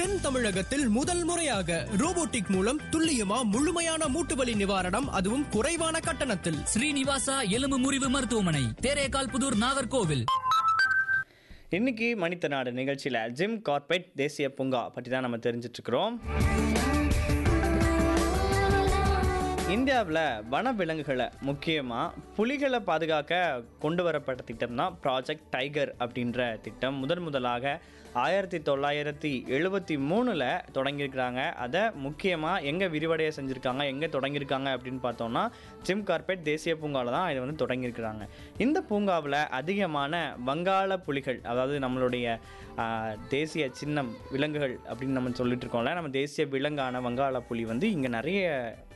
தென் தமிழகத்தில் முதல் முறையாக ரோபோட்டிக் மூலம் துல்லியமா முழுமையான மூட்டு வலி நிவாரணம் அதுவும் குறைவான கட்டணத்தில் ஸ்ரீனிவாசா எலும்பு முறிவு மருத்துவமனை தேரேகால் புதூர் நாகர்கோவில் இன்னைக்கு மனித நாடு நிகழ்ச்சியில் ஜிம் கார்பெட் தேசிய பூங்கா பற்றி தான் நம்ம தெரிஞ்சிட்டு இருக்கிறோம் இந்தியாவில் வனவிலங்குகளை முக்கியமாக புலிகளை பாதுகாக்க கொண்டு வரப்பட்ட திட்டம் தான் ப்ராஜெக்ட் டைகர் அப்படின்ற திட்டம் முதன் முதலாக ஆயிரத்தி தொள்ளாயிரத்தி எழுபத்தி மூணில் தொடங்கியிருக்கிறாங்க அதை முக்கியமாக எங்கே விரிவடைய செஞ்சுருக்காங்க எங்கே தொடங்கியிருக்காங்க அப்படின்னு பார்த்தோம்னா ஜிம் கார்பெட் தேசிய பூங்காவில் தான் இதை வந்து தொடங்கியிருக்கிறாங்க இந்த பூங்காவில் அதிகமான வங்காள புலிகள் அதாவது நம்மளுடைய ஆஹ், தேசிய சின்னம் விலங்குகள் அப்படின்னு நம்ம சொல்லிட்டு இருக்கோம்ல நம்ம தேசிய விலங்கான வங்காள புலி வந்து இங்கே நிறைய